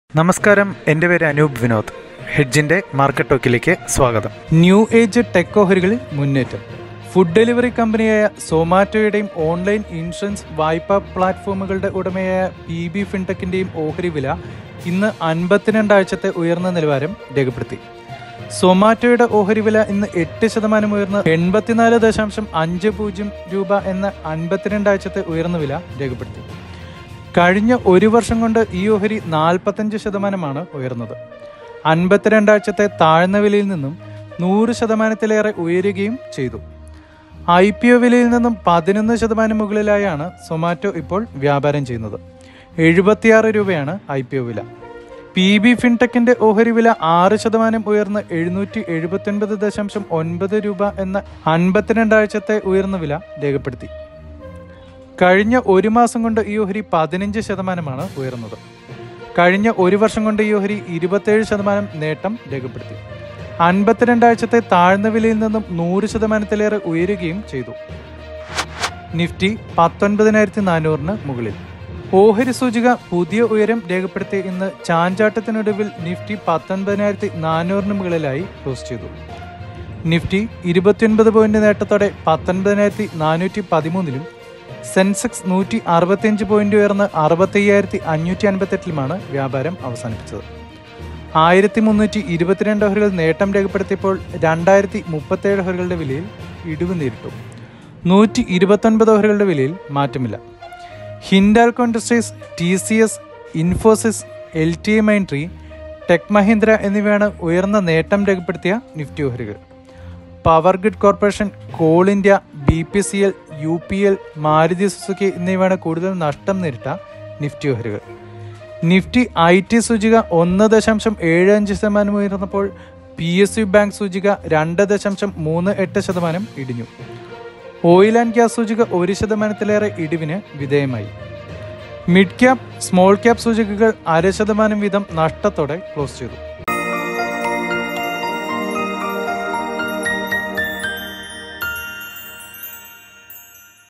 നമസ്കാരം എൻ്റെ പേര് അനൂപ് വിനോദ് ഹെഡ്ജിൻ്റെ മാർക്കറ്റ് ടോക്കിലേക്ക് സ്വാഗതം ന്യൂ ഏജ് ടെക് ഓഹരികളിൽ മുന്നേറ്റം ഫുഡ് ഡെലിവറി കമ്പനിയായ സൊമാറ്റോയുടെയും ഓൺലൈൻ ഇൻഷുറൻസ് വായ്പാ പ്ലാറ്റ്ഫോമുകളുടെ ഉടമയായ പി ബി ഫിൻടെക്കിന്റെയും ഓഹരി വില ഇന്ന് അൻപത്തിരണ്ടാഴ്ചത്തെ ഉയർന്ന നിലവാരം രേഖപ്പെടുത്തി സൊമാറ്റോയുടെ ഓഹരി വില ഇന്ന് എട്ട് ശതമാനം ഉയർന്ന് എൺപത്തിനാല് ദശാംശം അഞ്ച് പൂജ്യം രൂപ എന്ന അൻപത്തിരണ്ടാഴ്ചത്തെ ഉയർന്ന വില രേഖപ്പെടുത്തി കഴിഞ്ഞ ഒരു വർഷം കൊണ്ട് ഈ ഓഹരി നാൽപ്പത്തഞ്ച് ശതമാനമാണ് ഉയർന്നത് അൻപത്തിരണ്ടാഴ്ചത്തെ താഴ്ന്ന വിലയിൽ നിന്നും നൂറ് ശതമാനത്തിലേറെ ഉയരുകയും ചെയ്തു ഐ പി ഒ വിലയിൽ നിന്നും പതിനൊന്ന് ശതമാനം മുകളിലായാണ് സൊമാറ്റോ ഇപ്പോൾ വ്യാപാരം ചെയ്യുന്നത് എഴുപത്തിയാറ് രൂപയാണ് ഐ പി ഒ വില പി ബി ഫിൻടെക്കിന്റെ ഓഹരി വില ആറ് ശതമാനം ഉയർന്ന് എഴുന്നൂറ്റി എഴുപത്തൊൻപത് ദശാംശം ഒൻപത് രൂപ എന്ന അൻപത്തിരണ്ടാഴ്ചത്തെ ഉയർന്ന വില രേഖപ്പെടുത്തി കഴിഞ്ഞ ഒരു മാസം കൊണ്ട് ഈ ഓഹരി പതിനഞ്ച് ശതമാനമാണ് ഉയർന്നത് കഴിഞ്ഞ ഒരു വർഷം കൊണ്ട് ഈ ഓഹരി ഇരുപത്തേഴ് ശതമാനം നേട്ടം രേഖപ്പെടുത്തി അൻപത്തിരണ്ടാഴ്ചത്തെ താഴ്ന്ന വിലയിൽ നിന്നും നൂറ് ശതമാനത്തിലേറെ ഉയരുകയും ചെയ്തു നിഫ്റ്റി പത്തൊൻപതിനായിരത്തി നാനൂറിന് മുകളിൽ ഓഹരി സൂചിക പുതിയ ഉയരം രേഖപ്പെടുത്തി ഇന്ന് ചാഞ്ചാട്ടത്തിനൊടുവിൽ നിഫ്റ്റി പത്തൊൻപതിനായിരത്തി നാനൂറിന് മുകളിലായി ക്ലോസ് ചെയ്തു നിഫ്റ്റി ഇരുപത്തിയൊൻപത് പോയിന്റ് നേട്ടത്തോടെ പത്തൊൻപതിനായിരത്തി നാനൂറ്റി പതിമൂന്നിലും സെൻസെക്സ് നൂറ്റി അറുപത്തിയഞ്ച് പോയിന്റ് ഉയർന്ന് അറുപത്തയ്യായിരത്തി അഞ്ഞൂറ്റി അൻപത്തെട്ടിലുമാണ് വ്യാപാരം അവസാനിപ്പിച്ചത് ആയിരത്തി മുന്നൂറ്റി ഇരുപത്തിരണ്ട് ഓഹരികൾ നേട്ടം രേഖപ്പെടുത്തിയപ്പോൾ രണ്ടായിരത്തി മുപ്പത്തേഴ് ഓഹരികളുടെ വിലയിൽ ഇടിവ് നേരിട്ടു നൂറ്റി ഇരുപത്തൊൻപത് ഓഹരികളുടെ വിലയിൽ മാറ്റമില്ല Hindalco industries T C S Infosys L T A Mindtree tech Mahindra എന്നിവയാണ് ഉയർന്ന നേട്ടം രേഖപ്പെടുത്തിയ നിഫ്റ്റി ഓഹരികൾ power grid corporation coal India B P C L U P L Maruti Suzuki എന്നിവയാണ് കൂടുതൽ നഷ്ടം നേരിട്ട നിഫ്റ്റി ഓഹരികൾ നിഫ്റ്റി ഐ ടി സൂചിക ഒന്ന് ദശാംശം ഏഴ് അഞ്ച് ശതമാനം ഉയർന്നപ്പോൾ പി എസ് യു ബാങ്ക് സൂചിക രണ്ട് ദശാംശം മൂന്ന് എട്ട് ശതമാനം ഇടിഞ്ഞു ഓയിൽ ആൻഡ് ഗ്യാസ് സൂചിക ഒരു ശതമാനത്തിലേറെ ഇടിവിന് വിധേയമായി മിഡ് ക്യാപ് സ്മോൾ ക്യാപ് സൂചികകൾ അര ശതമാനം വീതം നഷ്ടത്തോടെ ക്ലോസ് ചെയ്തു